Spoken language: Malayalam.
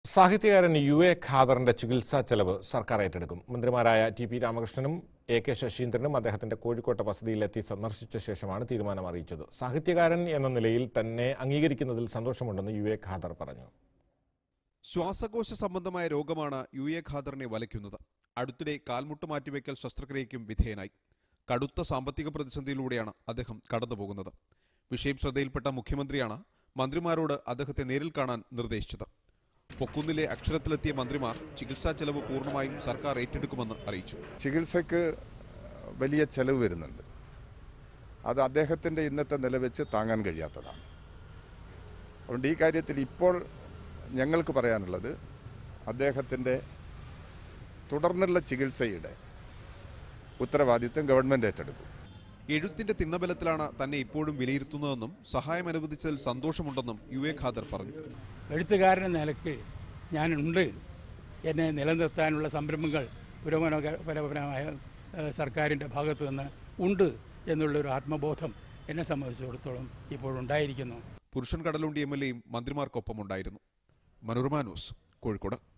സാഹിത്യകാരൻ യു എ ഖാദറിന്റെ ചികിത്സാ ചെലവ് സർക്കാർ ഏറ്റെടുക്കും മന്ത്രിമാരായ ടി പി രാമകൃഷ്ണനും എ കെ ശശീന്ദ്രനും അദ്ദേഹത്തിന്റെ കോഴിക്കോട്ടെ വസതിയിലെത്തി സന്ദർശിച്ച ശേഷമാണ് തീരുമാനം അറിയിച്ചത് സാഹിത്യകാരൻ എന്ന നിലയിൽ തന്നെ അംഗീകരിക്കുന്നതിൽ സന്തോഷമുണ്ടെന്ന് യു എ ഖാദർ പറഞ്ഞു ശ്വാസകോശ സംബന്ധമായ രോഗമാണ് യു എ ഖാദറിനെ വലയ്ക്കുന്നത് അടുത്തിടെ കാൽമുട്ട് മാറ്റിവെക്കൽ ശസ്ത്രക്രിയയ്ക്കും വിധേയനായി കടുത്ത സാമ്പത്തിക പ്രതിസന്ധിയിലൂടെയാണ് അദ്ദേഹം കടന്നുപോകുന്നത് വിഷയം ശ്രദ്ധയിൽപ്പെട്ട മുഖ്യമന്ത്രിയാണ് മന്ത്രിമാരോട് അദ്ദേഹത്തെ നേരിൽ കാണാൻ നിർദ്ദേശിച്ചത് പൊക്കുന്നിലെ അക്ഷരത്തിലെത്തിയ മന്ത്രിമാർ ചികിത്സാ ചെലവ് പൂർണ്ണമായും സർക്കാർ ഏറ്റെടുക്കുമെന്ന് അറിയിച്ചു ചികിത്സയ്ക്ക് വലിയ ചെലവ് വരുന്നുണ്ട് അത് അദ്ദേഹത്തിൻ്റെ ഇന്നത്തെ നില വെച്ച് താങ്ങാൻ കഴിയാത്തതാണ് അതുകൊണ്ട് ഈ കാര്യത്തിൽ ഇപ്പോൾ ഞങ്ങൾക്ക് പറയാനുള്ളത് അദ്ദേഹത്തിൻ്റെ തുടർന്നുള്ള ചികിത്സയുടെ ഉത്തരവാദിത്വം ഗവൺമെൻറ് ഏറ്റെടുക്കും എഴുത്തിന്റെ തിണ്ണബലത്തിലാണ് തന്നെ ഇപ്പോഴും വിലയിരുത്തുന്നതെന്നും സഹായം അനുവദിച്ചതിൽ സന്തോഷമുണ്ടെന്നും യു എ ഖാദർ പറഞ്ഞു എഴുത്തുകാരൻ എന്ന നിലയ്ക്ക് ഞാനുണ്ട് എന്നെ നിലനിർത്താനുള്ള സംരംഭങ്ങൾ പുരോഗമനപരമായ ഏഹ്, സർക്കാരിൻ്റെ ഭാഗത്തു നിന്ന് ഉണ്ട് എന്നുള്ളൊരു ആത്മബോധം എന്നെ സംബന്ധിച്ചിടത്തോളം ഇപ്പോഴുണ്ടായിരിക്കുന്നു പുരുഷൻ കടലുണ്ടി എം എൽ എയും മന്ത്രിമാർക്കൊപ്പമുണ്ടായിരുന്നു മനോരമ ന്യൂസ് കോഴിക്കോട്